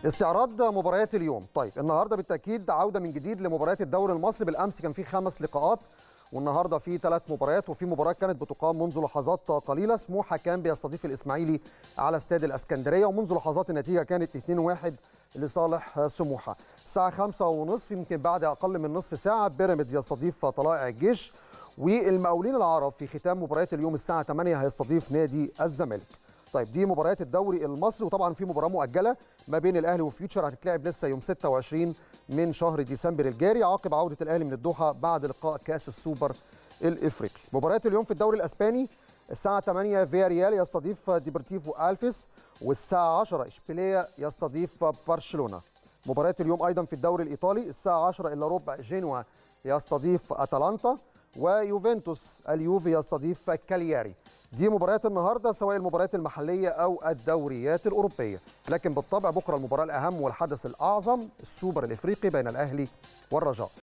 استعراض مباريات اليوم طيب النهارده بالتاكيد عوده من جديد لمباريات الدوري المصري بالامس كان في خمس لقاءات والنهارده في ثلاث مباريات وفي مباراه كانت بتقام منذ لحظات قليله سموحه كان بيستضيف الاسماعيلي على استاد الاسكندريه ومنذ لحظات النتيجه كانت 2-1 لصالح سموحه الساعه 5 ونصف يمكن بعد اقل من نصف ساعه بيراميدز يستضيف طلائع الجيش والمقاولين العرب في ختام مباريات اليوم الساعه 8 هيستضيف نادي الزمالك طيب دي مباريات الدوري المصري وطبعا في مباراه مؤجله ما بين الاهلي وفيوتشر هتتلعب لسه يوم 26 من شهر ديسمبر الجاري عقب عوده الاهلي من الدوحه بعد لقاء كاس السوبر الافريقي مباريات اليوم في الدوري الاسباني الساعة 8 فيا ريال يستضيف ديبرتيفو ألفيس والساعة 10 إشبيلية يستضيف برشلونة مباريات اليوم أيضا في الدوري الإيطالي الساعة 10 إلا ربع جينوا يستضيف أتلانتا ويوفنتوس اليوفي يستضيف كالياري دي مباريات النهارده سواء المباريات المحليه او الدوريات الاوروبيه لكن بالطبع بكره المباراه الاهم والحدث الاعظم السوبر الافريقي بين الاهلي والرجاء